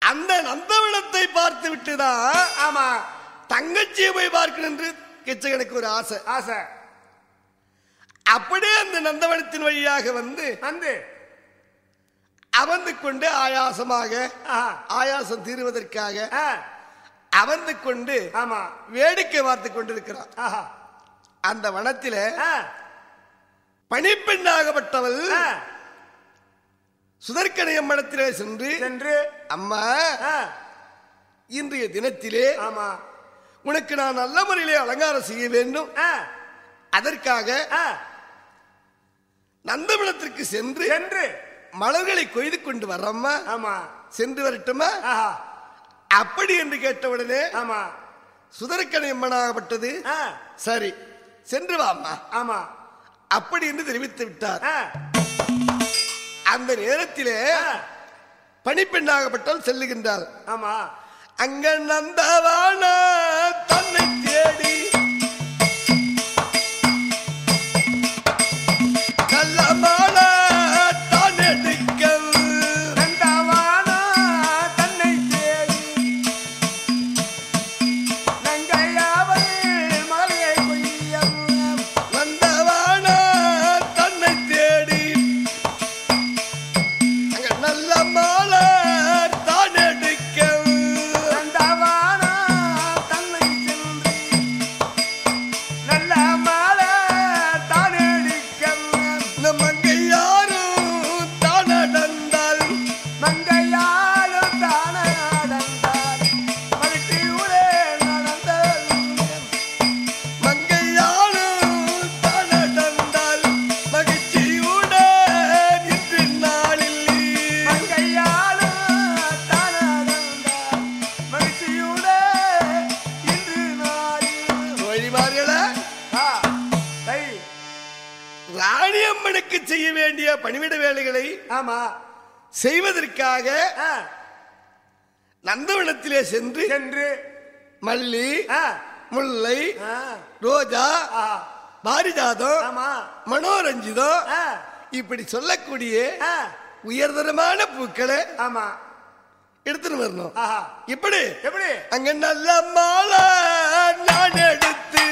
அந்த நந்தவனத்தை பார்த்து விட்டுதான் ஆமா தங்கச்சியை போய் பார்க்கணும் என்று கிச்சகனுக்கு ஒரு ஆசை ஆசை அப்படியே அந்த நந்தவனத்தின் வழியாக வந்து வந்து அமர்ந்து கொண்டு ஆயாசமாக ஆஹா. ஆயாசம் தீருவதற்காக ஆ, அமர்ந்து கொண்டு ஆமா வேடிக்கை பார்த்து கொண்டிருக்கிறான் ஆஹா. அந்த வனத்தில ஆ, பணிப்பெண்ணாகப்பட்டவள் ஆ. சுதர்க்கணையம் மடத்திலே சென்று சென்று அம்மா ஆ, இன்றைய தினத்திலே ஆமா உனக்கு நான் நல்ல முறையிலே அலங்காரம் செய்ய வேண்டும் ஆ, அதற்காக ஆ. நந்தவனத்திற்கு சென்று சென்று மலர்களை கொய்து கொண்டு வர்றம்மா ஆமா சென்று வரட்டுமா ஆஹா. அப்படி என்று கேட்டவுடனே ஆமா சுதர்க்கணையம்மனாகப்பட்டது ஆ, சரி சென்று வாம்மா ஆமா அப்படி என்று தெரிவித்து விட்டார் ஆ, அந்த நேரத்திலே ஆ, பணிப்பெண்ணாகப்பட்டவள் செல்லுகின்றாள் ஆமா அங்க நந்தவான தன்னை தேடி நல்ல மாலை தான் எடுக்க நந்தவானா தன்னை தேடி நங்கையாவல் மலையை கொய்யம் நந்தவான தன்னை தேடி அங்க நல்ல மாலை தான் எடுக்க நந்தவானா தன்னை சென்று நல்ல மாலை தானடிக்கம் நமக்கு யாரும் தான் நடந்தால் மங்கையாலும் தான நடந்தார் மறுட்டி ஊரே நடந்தார் மங்கையாரும் தான் நடந்தால் மகிழ்ச்சியுடன் இன்று நாளில் மங்கையாலும் தான நடந்தார் மகிழ்ச்சியூடே இன்று நாளில் வழிமாறுகளா ஆ, தை. ராணியம்மனுக்கு செய்ய வேண்டிய பணிவிட வேலைகளை ஆமா செய்வதற்காக ஆ, நந்தவனத்திலே சென்று சென்று மல்லி ஆ, முல்லை ஆ, ரோஜா ஆ, பாரிஜாதம் ஆமா மனோரஞ்சிதம் ஆ, இப்படி சொல்லக்கூடிய ஆ, உயர்தரமான பூக்களை ஆமா எடுத்துட்டு வரணும் ஆஹா இப்படி எப்படி அங்க நல்ல மாலை நான் எடுத்து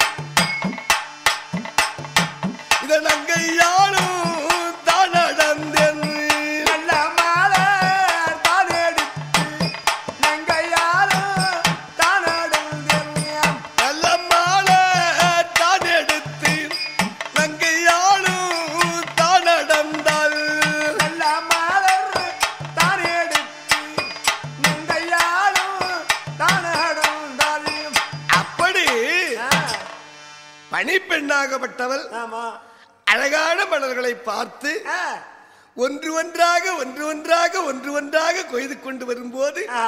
இத நாங்க யாரும் தான் நடந்தேன் நல்ல மாலை தான் எடுத்து நங்கையாலும் தான் நடந்தேன் நல்ல மாலை தான் எடுத்து நாங்க யாரும் தான் நடந்தால் நல்ல மலர் தான் எடுத்து நங்கையாலும் தான் நடந்தாலும் அப்படி பணிப்பெண்ணாகப்பட்டவள் ஆமா அழகான மலர்களை பார்த்து ஆ, ஒன்று ஒன்றாக ஒன்று ஒன்றாக ஒன்று ஒன்றாக கொய்து கொண்டு வரும்போது ஆ,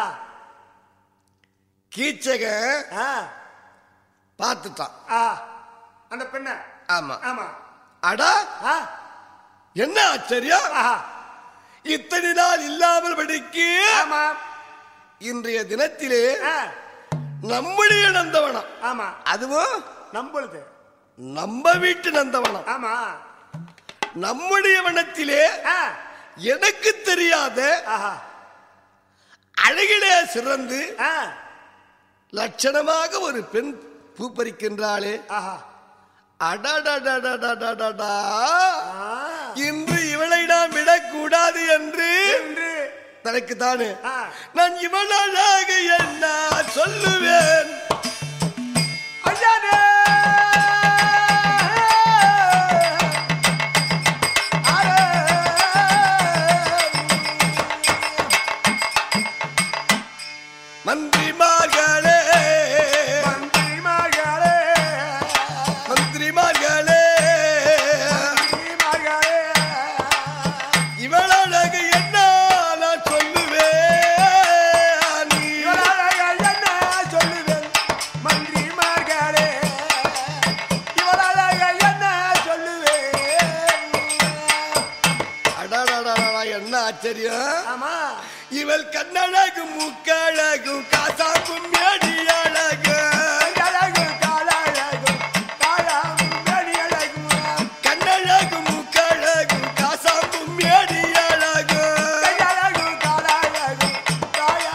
கீச்சக ஆ, பார்த்துட்டான் ஆ. அந்த பெண்ண ஆமா ஆமா அடா ஆ, என்ன ஆச்சரியம் ஆஹா. இத்தனை நாள் இல்லாமல் படிக்கு ஆமா இன்றைய தினத்திலே ஆ, நம்முடைய நந்தவனம் ஆமா அதுவும் நம்புறது நம்ம வீட்டு நந்தவனம் ஆமா நம்முடைய வனத்திலே ஆ, எனக்கு தெரியாத ஆஹா அழகிலே சிறந்து ஆ, லட்சணமாக ஒரு பெண் பூ பறிக்கின்றாளே ஆஹா அடடடடடடடடா ஆ, இன்று இவளை நாம் விடக்கூடாது என்று என்று தனக்கு தானே ஆ. நான் இவளாக என்ன சொல்லுவேன் ஐயானே! ஆரே! மந்திரிமார்களே மந்திரி மகளே! மந்திரிமார்களே மந்திரி மகளே! இவளாக என்ன நான் சொல்லுவேன் இவளாக என்ன சொல்லுவேன்? மந்திரி மகளே! இவளாக என்ன சொல்லுவேன்? அடடடடடா, என்ன ஆச்சரியம் ஆமா இவள் கண்ணழகு மூக்கழகு காசாக்கும் மேடி அழகு அழகு காலழகு காலம் அழகு கண்ணழகு மூக்கழகு காசாக்கும் மேடி அழகு கையழகு காலழகு காய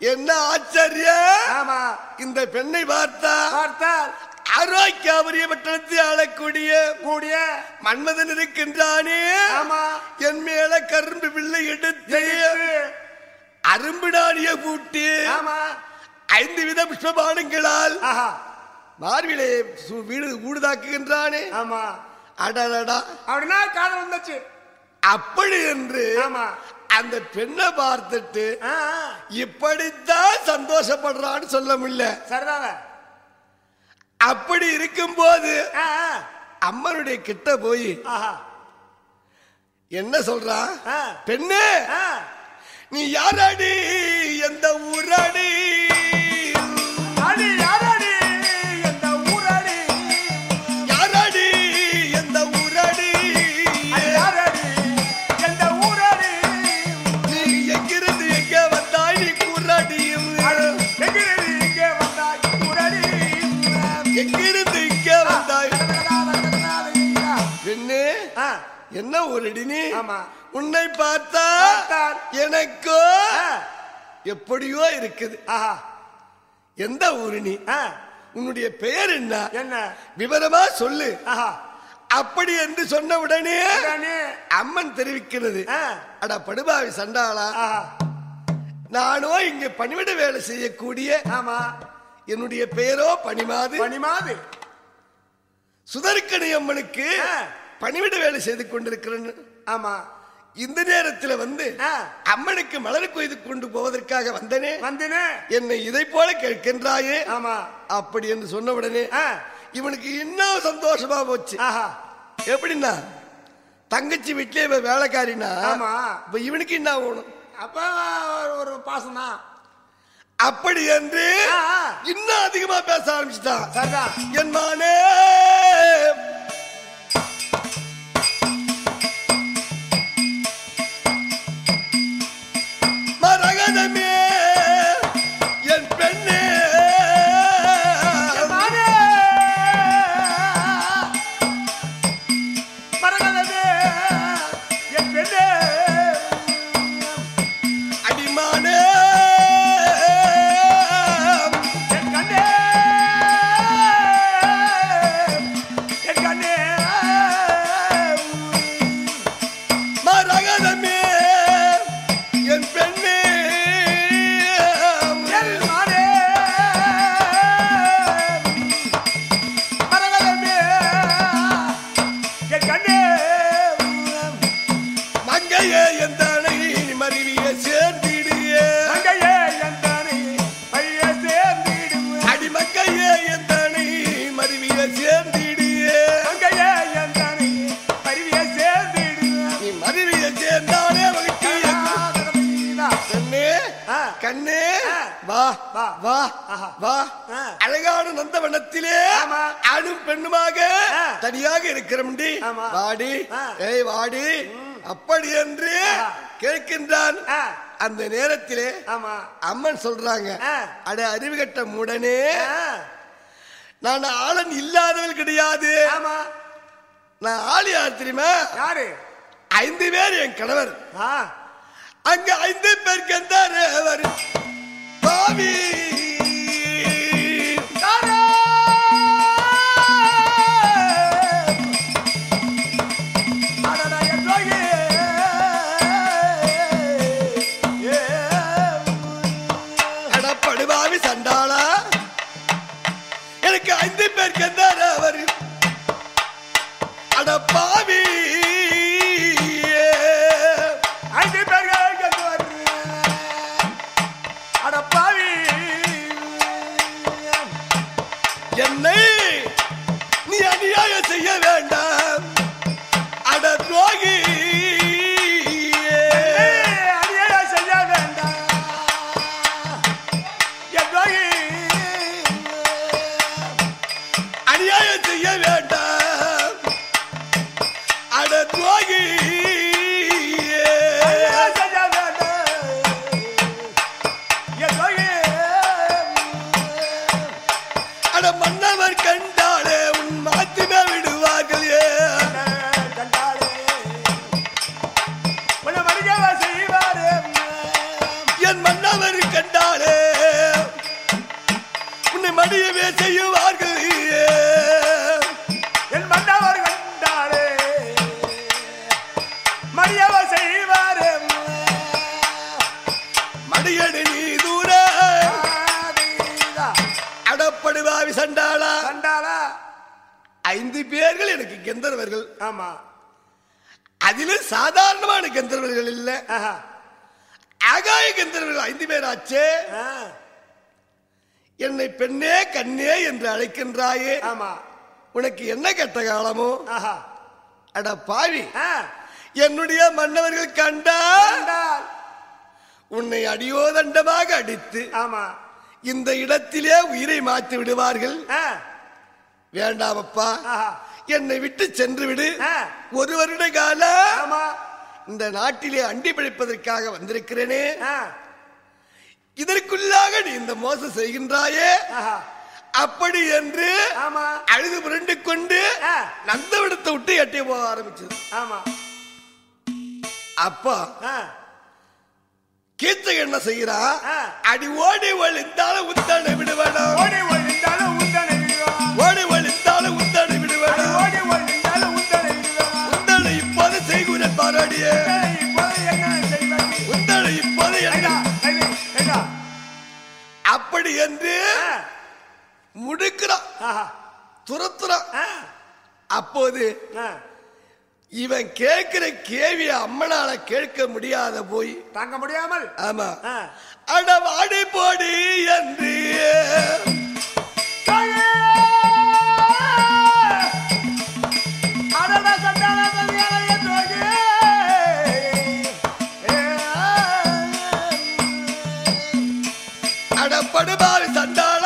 என்ன ஆச்சரியம் ஆமா இந்த பெண்ணை பார்த்தா பார்த்தால் ஆரோக்கியாபரிய பட்டணத்தை ஆளக்கூடிய கூடிய மன்மதன் இருக்கின்றானே ஆமா என் மேல கரும்பு பிள்ளை எடுத்து எடுத்து, அரும்பிடானிய பூட்டி ஆமா ஐந்து வித புஷ்பபானங்களால் ஆஹா மார்பிலே சு- வீடு ஊடுதாக்குகின்றானே ஆமா அடடடா அப்படின்னா காதல் வந்துச்சு அப்படி என்று ஆமா அந்த பெண்ணை பார்த்துட்டு ஆ, ஆ, இப்படித்தான் சந்தோஷப்படுறான்னு சொல்ல முடியல சரிதாங்க அப்படி இருக்கும்போது ஆ, ஆ, அம்மனுடைய கிட்ட போய் ஆஹா என்ன சொல்றா ஆ, பெண்ணே ஆ, நீ யாரடி எந்த ஊரடி அடி யாரடி எந்த ஊரடி யாரடி எந்த ஊரடி அடி யாரடி எந்த ஊரடி நீ எங்கிருந்து எங்க வந்தாய் நீ கூறாடியும் அடி எங்கிருந்து இங்கே வந்தாய் ஊரடி எங்கிருந்து இங்க வந்தாய் பெண்ணே ஆ, என்ன ஊரடி நீ ஆமா. உன்னை பார்த்தா பார்த்தால். எனக்கோ ஆ, எப்படியோ இருக்குது ஆஹா எந்த ஊரு நீ ஆ, உன்னுடைய பெயர் என்ன என்ன விவரமா சொல்லு ஆஹா அப்படி என்று சொன்ன உடனே உடனே, அம்மன் தெரிவிக்கிறது ஆ, அட படுபாவி சண்டாளா ஆஹா நானோ இங்க பணிவிட வேலை செய்யக்கூடிய ஆமா என்னுடைய பெயரோ பணிமாது பனிமாது சுதர்க்கணி அம்மனுக்கு ஆ. பணிவிட வேலை செய்து கொண்டிருக்கிறேன் ஆமா இந்த நேரத்துல வந்து ஆ, அம்மனுக்கு மலர் கொய்து கொண்டு போவதற்காக வந்தனே வந்தினே என்னை இதை போல கேட்கின்றாயே ஆமா அப்படி என்று சொன்ன உடனே ஆ, இவனுக்கு இன்னும் சந்தோஷமா போச்சு ஆஹா எப்படின்னா தங்கச்சி வீட்லயே இவ வேலைக்காரினா ஆமா. இப்ப இவனுக்கு என்ன ஆகணும் அப்ப ஒரு- ஒரு பாசம் தான் அப்படி என்று ஆ, ஆ. இன்னும் அதிகமா பேச ஆரம்பிச்சுட்டான் சரிதான் என் மானே மரகதமே என் பெண்ணே மானே! மரகதமே, என் பெண்ணே. அடிமானே என் கண்ணே. என் கண்ணே. மரகதமே என் பெண்ணே என் மானே. மரகதமே, என் கண்ணே. மங்கையே என் தனை மருவிய சேர்ந்திடியே தங்கையே என் தானே பைய சேர்ந்திடுவேன் அடிமங்கையே என் தனை மருவிய சேர்ந்திடியே தங்கையே என் தானே பருவிய சேர்ந்திடுவேன் நீ மருவிய சேர்ந்தானே வகுட்டி கண்ணே ஆ. கண்ணே ஆ. வா வா. வா ஆஹா. வா ஆ. அழகான நந்தவனத்திலே ஆமா. ஆணும் பெண்ணுமாக ஆ. தனியாக இருக்கிறோம்டி ஆமா. வாடி ஆ. ஏய் வாடி அப்படி என்று ஆஹா. கேட்கின்றான் ஆ. அந்த நேரத்திலே ஆமா அம்மன் சொல்றாங்க ஆ. அட அறிவுகட்ட முடனே ஆ. நான் ஆளன் இல்லாதவள் கிடையாது ஆமா நான் ஆள் யார் தெரியுமா யாரு ஐந்து பேர் என் கணவர் ஆ அங்க ஐந்து பேருக்கு எந்த ரேவர் பாவி யாரு? அடடா, என் துரோகி. ஏ. அடப்படுபாவி சண்டாளா எனக்கு ஐந்து பேருக்கு எந்த ரேவர் அட பாவி ஐந்து பேர்கள் இங்கு வருது. அட பாவி. என்னை நீ அநியாயம் செய்ய வேண்டாம் அட துரோகி ஏய், அநியாயம் செய்ய வேண்டாம். என் துரோகி. அநியாயம் செய்ய வேண்டாம் அட துரோகி அநியாயம் செய்ய வேண்டாம். என் துரோகி. அட மன்னவர் செய்வார்கள் என் மன்னவர் கண்டாலே மரியவ செய்வாரே மடியடி நீ தூர ஆதிதா. அடப்படுவாவி சண்டாளா கண்டாளா ஐந்து பேர்கள் எனக்கு கந்தர்வர்கள் ஆமா அதிலும் சாதாரணமான கந்தர்வர்கள் இல்ல ஆஹா. ஆகாய கந்தர்வர்கள் ஐந்து பேர் ஆச்சே ஆ. என்னை பெண்ணே கண்ணே என்று அழைக்கின்றாயே ஆமா உனக்கு என்ன கெட்ட காலமோ ஆஹா. அட பாவி ஆ. என்னுடைய மன்னவர்கள் கண்டா கண்டால். உன்னை அடியோதண்டமாக அடித்து ஆமா இந்த இடத்திலே உயிரை மாற்றி விடுவார்கள் ஆ. வேண்டாமப்பா ஆஹா. என்னை விட்டு சென்று விடு ஆ. ஒரு வருட காலம் ஆமா இந்த நாட்டிலே அண்டி பிழைப்பதற்காக வந்திருக்கிறேனே ஆ. இதற்குள்ளாக நீ இந்த மோசம் செய்கின்றாயே ஆஹா. அப்படி என்று ஆமா அழுது புரண்டு கொண்டு ஆ. நந்தவிடத்தை விட்டு எட்டிய போக ஆரம்பிச்சது ஆமா அப்பா ஆ. கீர்த்தக என்ன செய்யறா ஆ. அடி ஓடி ஒழிந்தாலும் உத்தனை விடுவேணும் ஓடி ஒழிந்தாலும் உந்தனை விடுவான். ஓடி ஒழிந்தாலும் உத்தனை அடி விடுவேணும் ஓடி ஒழிந்தாலும் உந்தனை விடுவான். உத்தனை இப்போது செய்குற பாராடியே உந்தனை இப்போது என்ன செய்வது? உத்தனை இப்போது ஐயா, என்ன ஐயா, ஐயா. அப்படி என்று ஆ. முடுக்கிறான் ஆஹா. துரத்துறான் ஆ. அப்போது ஆ. இவன் கேட்கிற கேவிய அம்மனால கேட்க முடியாத போய் தாங்க முடியாமல் ஆமா ஆ. அட வாடி போடி என்று தாயே! அடடா சண்டாள தம்பியாரைய தோகி. ஏ, ஆ. அடப்படுபாவி சண்டாள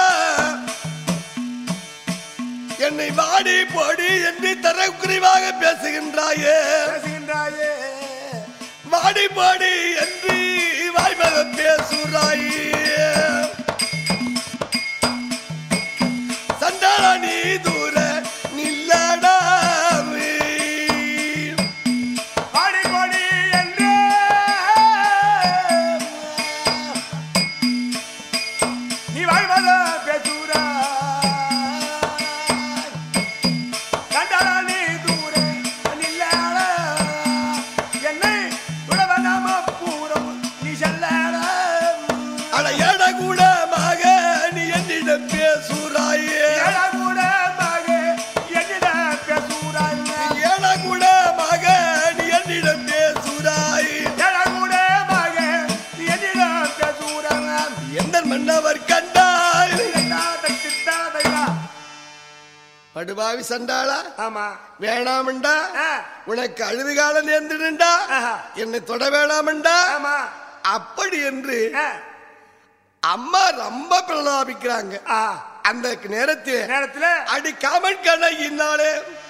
என்னை வாடி போடி என்று தரக்குறைவாக பேசுகின்றாயே பேசுகின்றாயே. வாடி போடி என்று வாய்மக பேசுறாயே சண்டாள நீ தூர நில்லடாமே பாடி பாடி என்று நீ வாழ்வத பேசுறா கண்டடா நீ தூர நில்லாட என்னை விடவ நாம பூரம் நீ செல்லாட அட எட கூடமாக நீ என்னிடம் பேசுறாயே கூட மக என்னிட பேசுறாய் எட கூடமாக நீ என்னிடம் பேசுறாய் கூட மக என்னிட பேசுறாய் எந்த மன்னவர் கண்டாய் திட்டாதையா படுபாவி சண்டாளா ஆமா வேணாமண்டா ஆ. உனக்கு அழுது காலம் நேர்ந்துடுண்டா ஆஹா. என்னை தொட வேணாமண்டா ஆமா அப்படி என்று ஆ. அம்மா ரொம்ப பிரலாபிக்கிறாங்க ஆ. அந்த நேரத்தில் நேரத்துல அடி காமன் கண்ணையினாலே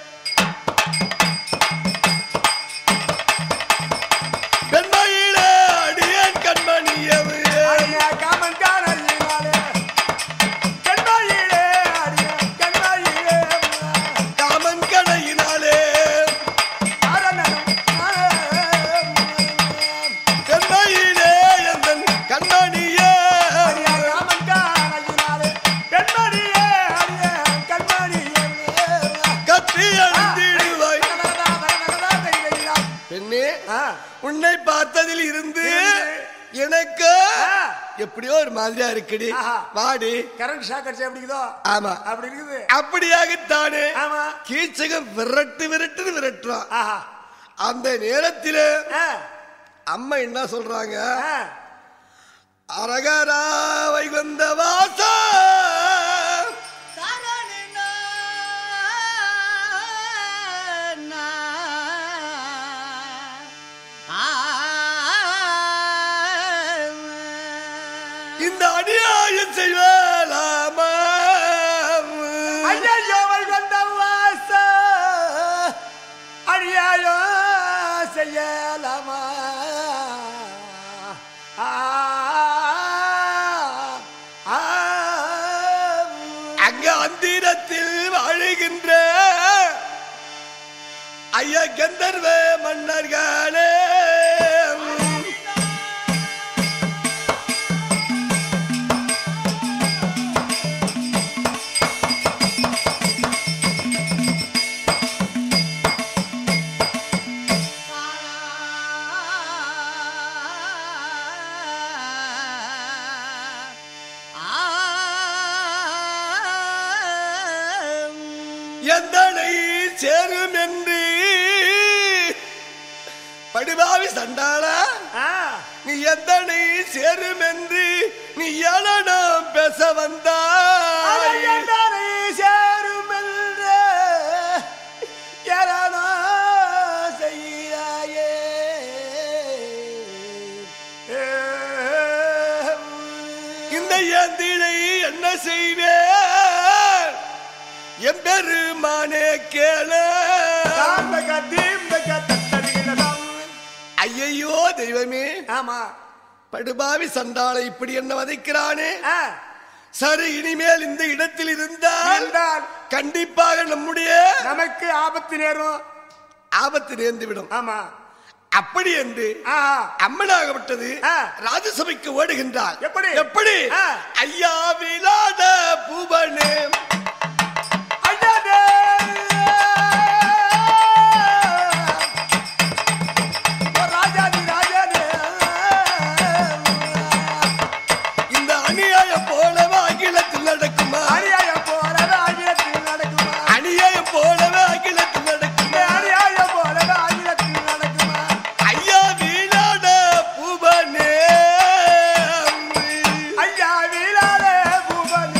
பெண்மையிலே அடியேன் கண்மணியவே ஐயா காமன் காலையினாலே கண்மாயிலே அடிய கண்மாயிலே காமன் கண்ணையினாலே ஆரணனும் பெண்மையிலே எந்தன் கண்மணியே ஐயா காமன் காலையினாலே கண்மணியே அடிய கண்மணியே கத்தி அழுந்திடுவாய் பெண்ணே ஆ. உன்னை பார்த்ததில் இருந்து இருந்து. எனக்கு ஆ. எப்படியோ ஒரு மாதிரியா இருக்குடி ஆஹா. வாடி கரண்ட் ஷாக் அடிச்சு எப்படி இருக்குதோ ஆமா அப்படி இருக்குது அப்படியாகத்தானே ஆமா கீச்சகம் விரட்டு விரட்டு விரட்டுறான் ஆஹா அந்த நேரத்தில் ஆ. அம்மா என்ன சொல்றாங்க ஆ. அரகரா வைகுந்த வாசா இந்த அநியாயம் செய்வலாமா ஐயையோ, வைகுந்த வாச, அநியாயோ செய்யலாமா? ஆ, ஆ, அங்க அந்திரத்தில் வாழுகின்ற ஐயா கந்தர்வ மன்னர்களே எந்தனை சேரும் என்று படுபாவி சண்டாளா ஆ, நீ எந்தனை சேரும் என்று நீ ஏளனம் பேச அவன் வந்தாய் என்றாரை சேரும் என்று ஏளனோ செய்யாயே. இந்த ஏந்திழை என்ன செய்வேன் என் பெருமானே கேள தாம்பக தீம்பக தத்தடிகளதாம். ஐயையோ தெய்வமே ஆமா படுபாவி சண்டாளை இப்படி என்ன வதைக்கிறானே ஆ, சரி இனிமேல் இந்த இடத்தில் இருந்தால் என்றால் கண்டிப்பாக நம்முடைய நமக்கு ஆபத்து நேரும் ஆபத்து நேர்ந்து விடும் ஆமா அப்படி என்று ஆஹா அம்மனாகப்பட்டது ஆ. ராஜசபைக்கு ஓடுகின்றார் எப்படி? எப்படி ஆ. ஐயா விழாத பூவனே ஐயாடே! ஓ ராஜாதி ராஜாடே! இந்த அநியாயம் போலவே அகிலத்தில் நடக்குமா அநியாயம் போலவே ஆகிலத்தில் நடக்குமா? அநியாயம் போலவே அகிலத்தில் இந்த நடக்குமா அநியாயம் போலவே ஆகிலத்தில் நடக்குமா? ஐயா வீணாட பூவனே ஐயா வீழாதே பூபனே.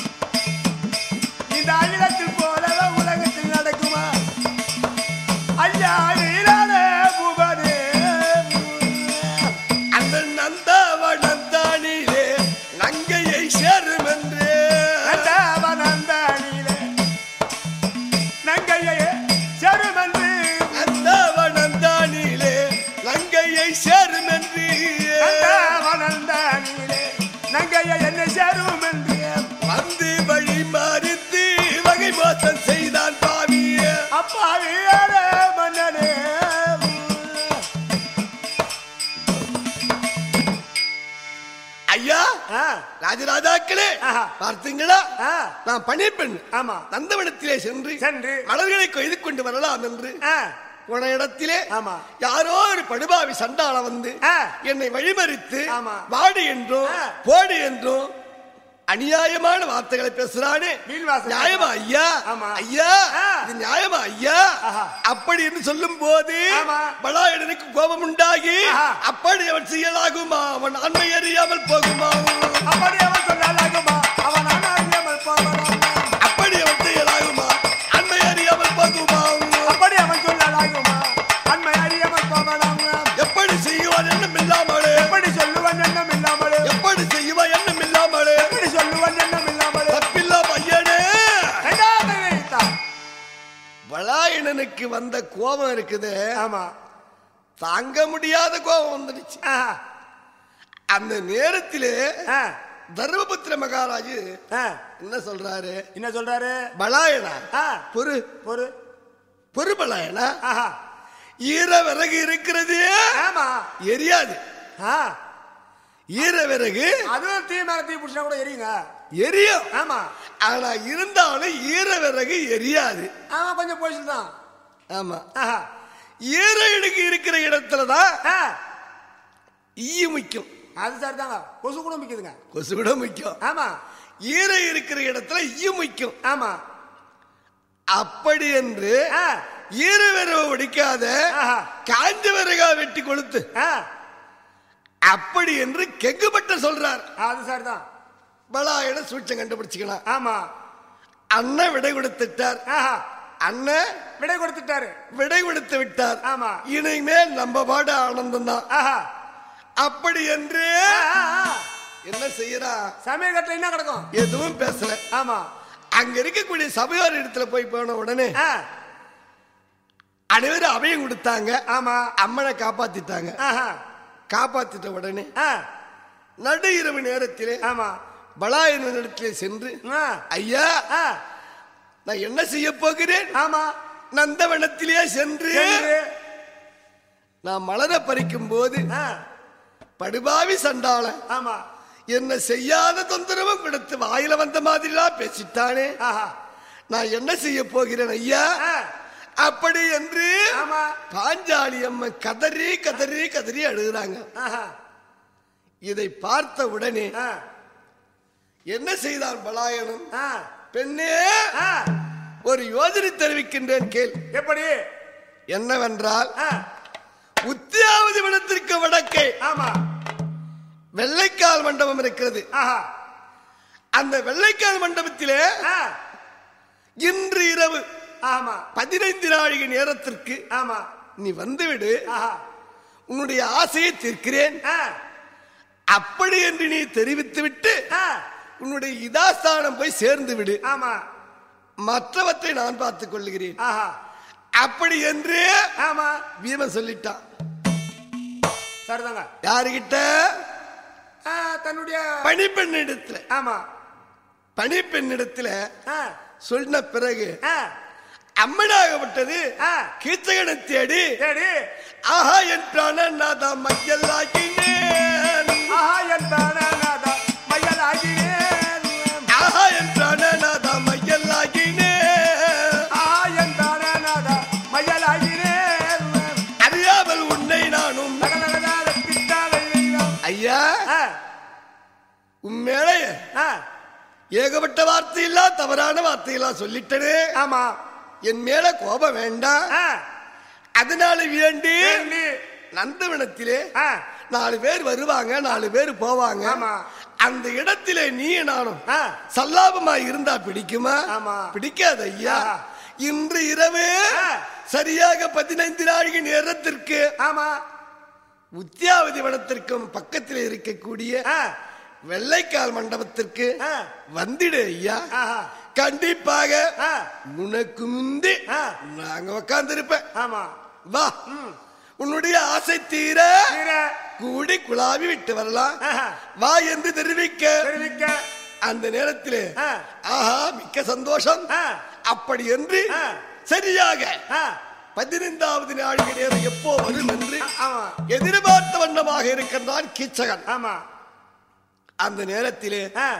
இந்த அகிலத்தில் போலவே உலகத்தில் நடக்குமா? ஐயா வீழாதே பூபனே. அந்த நந்தவனம் தானிலே நங்கையை சேரும் என்று நந்தவனந்தனிலே நங்கையே செருமென்று நந்தவனம் தானிலே நங்கையை சேரும் என்று நந்தவனந்தனிலே நங்கையே என்ன செருமென்று வந்து வழி மறித்து வகை மோசம் செய்தான் பாவிய அப்பாவியாரே மன்னனே ஐயா ஆ, ராஜராஜாக்களே ஆஹா. பார்த்தீங்களா ஆ, நான் பணிப்பெண் ஆமா நந்தவனத்திலே சென்று சென்று மலர்களை கொய்து கொண்டு வரலாம் என்று ஆ, போன இடத்திலே ஆமா. யாரோ ஒரு படுபாவி சண்டாள வந்து ஆ. என்னை வழிமறித்து ஆமா. வாடி என்றும் ஆ. போடு என்றும் அநியாயமான வார்த்தைகளை பேசுறானே வீண்வாசனை. நியாயமா ஐயா ஆமா. ஐயா ஆ. இது நியாயமா ஐயா ஆஹா. அப்படி என்று சொல்லும் போது ஆமா. பலாயனுக்கு கோபம் உண்டாகி ஆஹா. அப்படி அவன் செய்யலாகுமா அவன் அண்மை அறியாமல் போகுமா அப்படி அவன் சொல்லாலாகுமா அவன் அறியாமல் போவனாம் அப்படி அவன் செய்யலாகுமா அண்மை அறியாமல் போகுமா அப்படி அவன் சொல்லாலாகுமா அண்மை அறியாமல் போவனாம் எப்படி செய்வான் எண்ணம் இல்லாமலே எப்படி சொல்லுவன் எண்ணம் இல்லாமலே எப்படி செய்வான் எண்ணம் இல்லாமலே எப்படி சொல்லுவன் எண்ணம் இல்லாமலே தப்பில்லா பையனே ரெண்டாவது வைத்தான். பலாயணனுக்கு வந்த கோபம் இருக்குது ஆமா தாங்க முடியாத கோபம் வந்துடுச்சு ஆஹா. அந்த நேரத்திலே ஆ, தர்மபுத்திர மகாராஜு ஆ. என்ன சொல்றாரு என்ன சொல்றாரு பலாயனா ஆ, பொறு பொறு பொறு பலாயனா ஆஹா. ஈர விறகு இருக்கிறது ஆமா எரியாது ஆ, ஈர விறகு அதுவும் தீ மேல தீ பிடிச்சா கூட எரியுங்க எரியும் ஆமா ஆனா இருந்தாலும் ஈர விறகு எரியாது ஆமா கொஞ்சம் போயிட்டு தான் ஆமா ஆஹா. ஈர இடுக்கு இருக்கிற இடத்துலதான் ஆ, ஈ முக்கியம் அது சரிதாங்க கொசு கூட மிக்குதுங்க கொசு கூட முக்கியம் ஆமா ஈர இருக்கிற இடத்துல ஈ முக்கியம் ஆமா அப்படி என்று ஆ, ஈர விறகு ஒடிக்காத ஆஹா. காஞ்ச விறகா வெட்டி கொளுத்து ஆ, அப்படி என்று கெங்குபட்ட சொல்றார் அது சரிதான் பலாயன சூச்சம் கண்டுபிடிச்சுக்கலாம் ஆமா அண்ணன் விடை கொடுத்துட்டார் ஆஹா. அண்ணன் விடை கொடுத்துட்டாரு விடை கொடுத்து விட்டார் ஆமா. இனிமேல் நம்ம பாடு ஆனந்தம் தான் ஆஹா. அப்படி என்று ஆ, ஆ, ஆ. என்ன செய்யறா சமய கட்டில என்ன கிடக்கும் எதுவும் பேசல ஆமா அங்க இருக்கக்கூடிய சபையார் இடத்துல போய் போன உடனே ஆ, அனைவரும் அபயம் கொடுத்தாங்க ஆமா அம்மனை காப்பாத்திட்டாங்க ஆஹா. காப்பாத்திட்ட உடனே ஆ, நடு இரவு நேரத்திலே ஆமா பலாயன இடத்திலே சென்று ஆ, ஐயா ஆ, நான் என்ன செய்ய போகிறேன் ஆமா நந்தவனத்திலே சென்று சென்று, நான் மலரை பறிக்கும் போது ஆ, படுபாவி சண்டாளன் ஆமா என்ன செய்யாத தொந்தரவும் கொடுத்து வாயில வந்த மாதிரிலாம் பேசிட்டானே ஆஹா. நான் என்ன செய்ய போகிறேன் ஐயா ஆ, அப்படி என்று ஆமா பாஞ்சாலி அம்மன் கதறி கதறி கதறி அழுகுறாங்க ஆஹா. இதை பார்த்த உடனே ஆ, என்ன செய்தான் பலாயனம் ஆ, பெண்ணே ஆ, ஒரு யோஜனை தெரிவிக்கின்றேன் கேள் எப்படி என்னவென்றால் ஆ, உத்தியாவதி விடத்திற்கு வடக்கே ஆமா வெள்ளைக்கால் மண்டபம் இருக்கிறது ஆஹா அந்த வெள்ளைக்கால் மண்டபத்திலே ஆ, இன்று இரவு ஆமா பதினைந்து நாழிகை நேரத்திற்கு ஆமா நீ வந்துவிடு ஆஹா உன்னுடைய ஆசையை தீர்க்கிறேன் ஆ, அப்படி என்று நீ தெரிவித்து விட்டு ஆ, உன்னுடைய இதாஸ்தானம் போய் சேர்ந்து விடு ஆமா மற்றவற்றை நான் பார்த்துக் கொள்ளுகிறேன் ஆஹா அப்படி என்று ஆமா பீமன் சொல்லிட்டான் சரிதாங்க யாருகிட்ட ஆ, தன்னுடைய பணிப்பெண்ணிடத்துல ஆமா பணிப்பெண்ணிடத்துல ஆ, சொன்ன பிறகு ஆ, அம்மனாகப்பட்டது ஆ. கீச்சகனை தேடி சரி ஆஹா என்றான நாதா மையல்லாகினேன் ஆஹா என்பான நாதா மயலாகினேன் ஆஹா என்றான நாதா மையல்லாகினேன் ஆஹா என்பான நாதா மயலாகினேன் அறியாமல் உன்னை நானும் நகநகதாத திட்டாலை ஐயா ஆ, உண்மையிலே ஆ, ஏகப்பட்ட வார்த்தையெல்லாம் தவறான வார்த்தையெல்லாம் சொல்லிட்டனே ஆமா என் மேல கோபம் வேண்டாம் ஆ, அதனால வேண்டி வேண்டி. நந்தவனத்திலே ஆ, நாலு பேர் வருவாங்க நாலு பேர் போவாங்க ஆமா. அந்த இடத்திலே நீ நானும் ஆ. சல்லாபமா இருந்தா பிடிக்குமா ஆமா. பிடிக்காது ஐயா ஆ. இன்று இரவு ஆ. சரியாக பதினைந்து நாழிகை நேரத்திற்கு ஆமா உத்தியாவதி வனத்திற்கும் பக்கத்தில் இருக்கக்கூடிய ஆ, வெள்ளைக்கால் மண்டபத்திற்கு ஆ. வந்திடு ஐயா ஆஹா. கண்டிப்பாக ஆ, உனக்கு முந்தி ஆ. நாங்க உக்காந்துருப்பேன் ஆமா வா உன்னுடைய ஆசை தீர தீர கூடி குழாவி விட்டு வரலாம் ஆஹா. வா என்று தெரிவிக்க தெரிவிக்க அந்த நேரத்திலே ஆ. ஆஹா மிக்க சந்தோஷம் ஆ. அப்படி என்று ஆ. சரியாக ஆ, பதினைந்தாவது நாழிகை நேரம் எப்போ வரும் என்று ஆமா எதிர்பார்த்த வண்ணமாக இருக்கின்றான் கீச்சகன் ஆமா அந்த நேரத்திலே ஆ,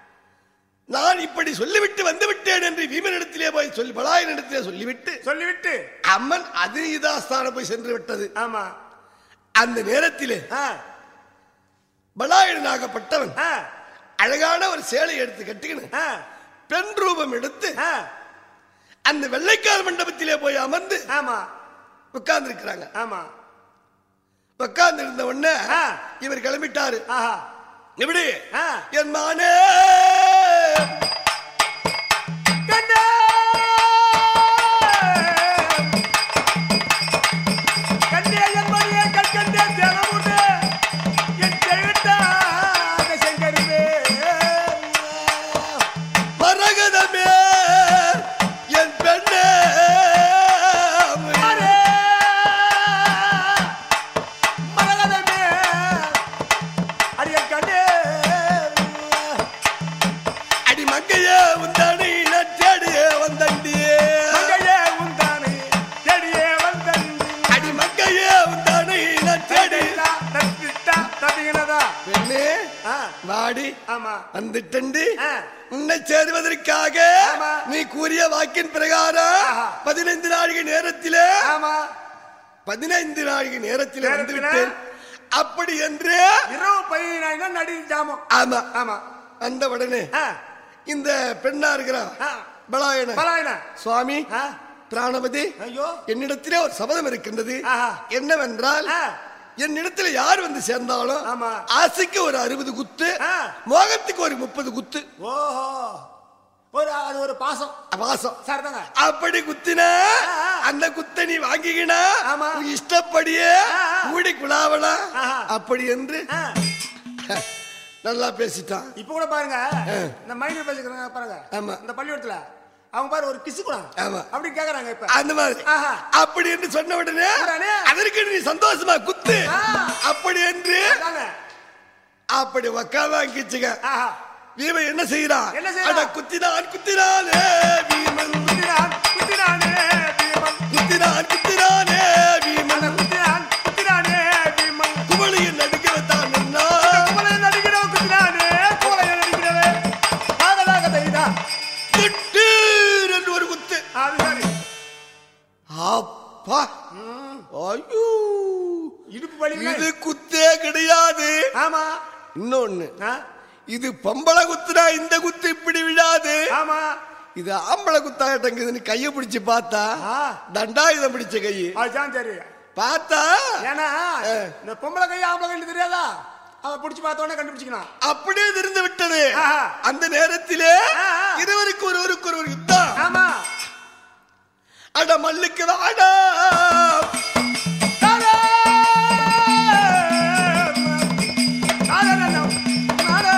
நான் இப்படி சொல்லிவிட்டு வந்து விட்டேன் என்று வீமனிடத்திலே போய் சொல்லி பலாயனிடத்திலே சொல்லிவிட்டு சொல்லிவிட்டு அம்மன் அது இதாஸ்தானம் போய் சென்று விட்டது ஆமா அந்த நேரத்திலே ஆ, பலாயனாகப்பட்டவன் ஆ, அழகான ஒரு சேலை எடுத்து கட்டிக்கணும் ஆ, பெண் ரூபம் எடுத்து ஆ, அந்த வெள்ளைக்கால் மண்டபத்திலே போய் அமர்ந்து ஆமா உட்கார்ந்து இருக்கிறாங்க ஆமா உட்கார்ந்து இருந்த உடனே ஆ. இவர் கிளம்பிட்டாரு ஆஹா எப்படி ஆ. என் மானே கண்ணே! கண்ணே என் மணியே கற்கண்டே தினமுண்டு என் செவிட்டாக செங்கருவே மரகதமே என் பெண்ணே அரே! மரகதமே அடியன் கண்ணே அடி மங்கையே உந்தானி நான் தேடியே வந்தண்டியே மங்கையே உந்தானை தேடியே வந்தன் அடி மங்கையே உந்தானி நான் தேடி தேடிலா தத்திட்டா தத்திகினதா பெண்ணே ஆ வாடி ஆமா வந்துட்டண்டு ஆ. உன்னை சேருவதற்காக ஆமா. நீ கூறிய வாக்கின் பிரகாரம் ஆஹா. பதினைந்து நாழிகை நேரத்திலே ஆமா பதினைந்து நாழிகை நேரத்தில் வந்து நேரத்திலே? விட்டேன் அப்படி என்று இரவு பதினாயிரம் நடி ஜாமம் ஆமா ஆமா அந்த உடனே ஆ, இந்த பெண்ணா இருக்கிறா ஆ. பலாயன பலாயின சுவாமி ஆ, பிராணபதி ஐயோ என்னிடத்திலே ஒரு சபதம் இருக்கின்றது ஆஹா. என்னவென்றால் ஆ. என்னிடத்துல யார் வந்து சேர்ந்தாலும் ஆமா. ஆசைக்கு ஒரு அறுபது குத்து ஆ. மோகத்துக்கு ஒரு முப்பது குத்து ஓஹோ ஒரு அது ஒரு பாசம் வாசம் சரிதாங்க அப்படி குத்தின ஆ. அந்த குத்தை நீ வாங்கிக்கின ஆமா. உன் இஷ்டப்படியே ஆ. கூடி குழாவலாம் ஆஹா. அப்படி என்று ஆ, நல்லா பேசிட்டான் இப்ப கூட பாருங்க இந்த மைனர் பேசிக்கிறாங்க பாருங்க ஆமா. இந்த பள்ளிக்கூடத்துல அவங்க பாரு ஒரு கிசு கூட ஆமா. அப்படி கேக்குறாங்க இப்ப அந்த மாதிரி ஆஹா. அப்படி என்று சொன்ன உடனே உடனே? அதற்கு நீ சந்தோஷமா குத்து ஆ. அப்படி என்று அதாங்க. அப்படி உக்காந்தாங்கிச்சுங்க ஆஹா வீமன் என்ன செய்யறான் என்ன செய்றான்? அட குத்தினான் குத்தினானே வீமன் குத்தினான் குத்தினானே பீமன் குத்தினான் குத்தினானே வீமன் அந்த குத்தினான் குத்தினானே பீமன் குமளியில் நடுக்க வைத்தான் என்ன குமலை நடிக்கிறவன் குத்தினானே குமலை நடிக்கிறவன் ஆகதாக தெரியுதா திட்டீர் என்று ஒரு குத்து அது சரி அப்பா ஐயோ இடுப்பு வலி இது குத்தே கிடையாது ஆமா இன்னொன்னு ஆ, இது பொம்பளை குத்துனா இந்த குத்து இப்படி விழாது ஆமா இது ஆம்பளை குத்தாட்டங்குதுன்னு கைய பிடிச்சு பார்த்தா ஆ. தண்டாயுதம் பிடிச்ச கை அதுதான் சரி பார்த்தா ஏன்னா ஆ. இந்த பொம்பளை கை ஆம்பளை கை தெரியாதா அவன் பிடிச்சி பார்த்த உடனே கண்டுபிடிச்சிக்கலாம் அப்படியே திருந்து விட்டது ஆஹா. அந்த நேரத்திலே ஆ, ஆ. இருவருக்கு ஒருவருக்கு ஒரு யுத்தம் ஆமா அட மல்லுக்கு வாடா தாரா! தாரா, தாரா.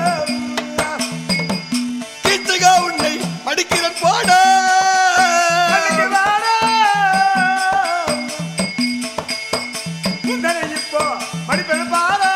கீச்சகா உன்னை மடிக்கிறன் போடா கண்ணுக்கு வாடா. உந்தனை இப்போ மடிப்பெண் பாரா.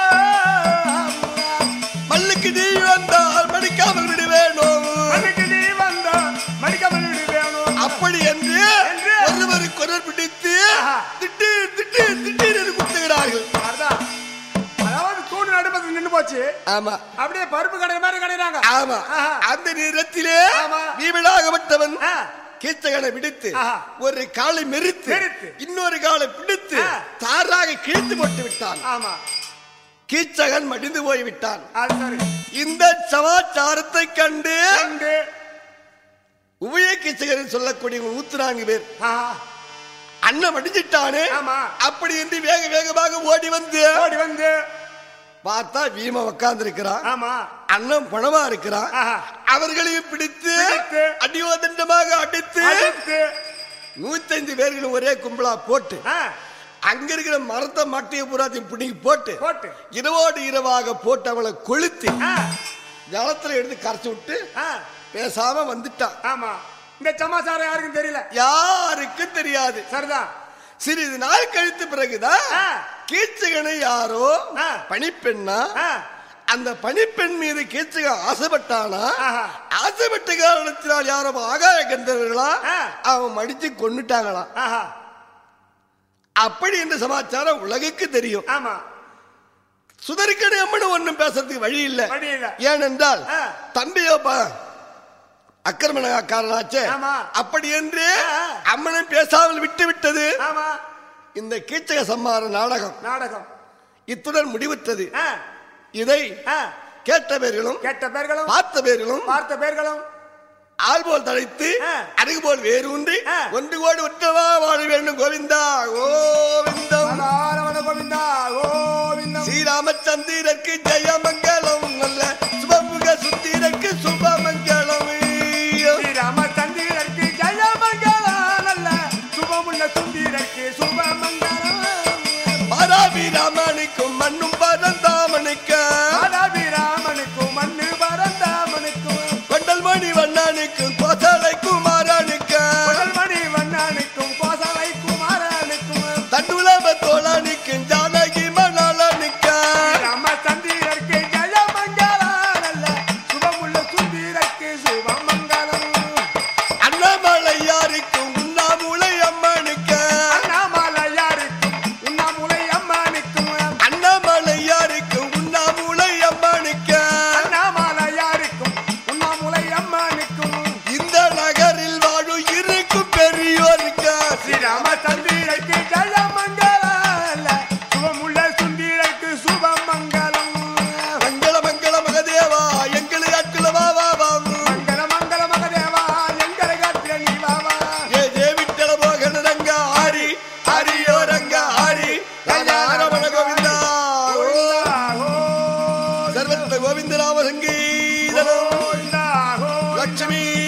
மல்லுக்கு நீ வந்தால் மடிக்காமல் விட வேணும் கண்ணுக்கு நீ வந்தா மடிக்காமல் விடு வேணும். அப்படி என்று என்று? ஒருவருக்கு ஒருவர் பிடித்து ஆஹா. திட்டு திட்டு திட்டு குத்துகிறார்கள் அதான். அதாவது தூண் நடுப்பது நின்னு போச்சு ஆமா அப்படியே பருப்பு கடை மாதிரி கடைறாங்க ஆமா ஆஹா. அந்த நேரத்திலே ஆமா. வீவிலாகப்பட்டவன் ஆ. கீச்சகனை விடுத்து ஆஹா. ஒரு காலை மெரித்து மெரித்து. இன்னொரு காலை பிடித்து ஆ. தாராக கிழித்து போட்டு விட்டான் ஆமா கீச்சகன் மடிந்து போய் விட்டான் அது சரி இந்த சமாச்சாரத்தை கண்டு ரெண்டு உபய கீச்சகன் சொல்லக்கூடிய நூத்தி நான்கு பேர் ஆஹா. அண்ணன் மடிஞ்சிட்டானே ஆமா. அப்படி என்று வேக வேகமாக ஓடி வந்து ஓடி வந்து பார்த்தா வீம உட்கார்ந்து இருக்கிறான் ஆமா அண்ணன் பணமா இருக்கிறான் ஆஹா. அவர்களையும் பிடித்து பிடித்து. அடியோதண்டமாக அடித்து அடுத்து நூத்தஞ்சு பேர்களும் ஒரே கும்பலா போட்டு ஆ, அங்க இருக்கிற மரத்தை மட்டைய பூராத்தையும் பிடிங்கி போட்டு போட்டு இரவோடு இரவாக போட்டு அவளை கொளுத்தி ஆ, ஜலத்துல எடுத்து கரைச்சு விட்டு ஆ, பேசாம வந்துட்டான் ஆமா இந்த சமாச்சாரம் யாருக்கும் தெரியல யாருக்கும் தெரியாது சரிதான் சிறிது நாள் கழித்து பிறகுதான் ஆ. கீச்சகனை யாரோ ஆ. பணிப்பெண்ணா ஆ, அந்த பணிப்பெண் மீது கீச்சகன் ஆசைப்பட்டானா ஆஹா. ஆசைப்பட்ட காரணத்தினால் யாரோ ஆகாய கந்தவர்களா ஆ. அவன் மடிச்சு கொன்னுட்டாங்களாம் ஆஹா, அப்படி இந்த சமாச்சாரம் உலகுக்கு தெரியும் ஆமா சுதரிக்கணி அம்மன் ஒண்ணும் பேசுறதுக்கு வழி இல்ல வழி இல்ல. ஏனென்றால் ஆ. தம்பியோ ப- அக்கிரமணக்காரனாச்சே ஆமா. அப்படி என்று ஆ. அம்மனும் பேசாமல் விட்டு விட்டது ஆமா இந்த கீச்சக சம்மார நாடகம் நாடகம் இத்துடன் முடிவுற்றது ஆ, இதை ஆ, கேட்ட பேர்களும் கெட்ட பேர்களும் பார்த்த பேர்களும் பார்த்த பேர்களும் ஆள் போல் தழைத்து ஆ. அருகு போல் வேறு உண்டு ஆ. ஒன்று கோடி உற்றவா வாழ வேண்டும் கோவிந்தா கோவிந்தம் மதாரவன கோவிந்தா கோவிந்தம் ஸ்ரீராமச்சந்திரருக்கு ஜெயமங்கலம் நல்ல சுபமுக சுத்திரக்கு சுபமங்கலம் ஸ்ரீராமச்சந்திரருக்கு ஜெயமங்கலம் நல்ல சுபமுள்ள சுந்தீரருக்கு சுபமங்கலம் பாராபி ராமனுக்கும் மண்ணும் பரந்தாமனுக்க ராதாபிராமனுக்கும் மண்ணு பரந்தாமனுக்கும் கொண்டல் மணி வண்ணனுக்கும் கோசலை குமாரனுக்க மணி வண்ணனுக்கும் கோசலை குமாரனுக்கும் தண்டுலப தோழனுக்கும் ஜானகி மணாலனுக்க ராமச்சந்திரருக்கு ஜெயமங்கலம் நல்ல சுபமுள்ள சுந்தீரருக்கு சுபமங்கலம் அண்ணாமலையாருக்கும் உண்ணாமுலை அம்மனுக்க அண்ணாமலையாருக்கும் உண்ணாமுலை அம்மானுக்கும் அண்ணாமலையாருக்கும் உண்ணாமுலை அம்மனுக்க அண்ணாமலையாருக்கும் உண்ணாமுலை அம்மானுக்கும் இந்த நகரில் வாழும் இருக்கும் பெரியோருக்க ஸ்ரீராமச்சந்திரக்கு ஜெயமங்கலம் சுபமுள்ள சுந்தீரக்கு சுபமங்கலம் மங்கள மங்கள மகதேவா எங்களை அட்டுல வா வா வா மங்கள மங்கள மகதேவா எங்களை காத்திர நீ வாவா ஏ தேவிட்டல மோகன ரங்க ஆரி ஹரியோ ரங்க ஆரி ரமண கோவிந்தா கோவிந்தா, சர்வத்த கோவிந்த ராம சங்கீதனம் கோவிந்தா, கோவிந்தா. லட்சுமி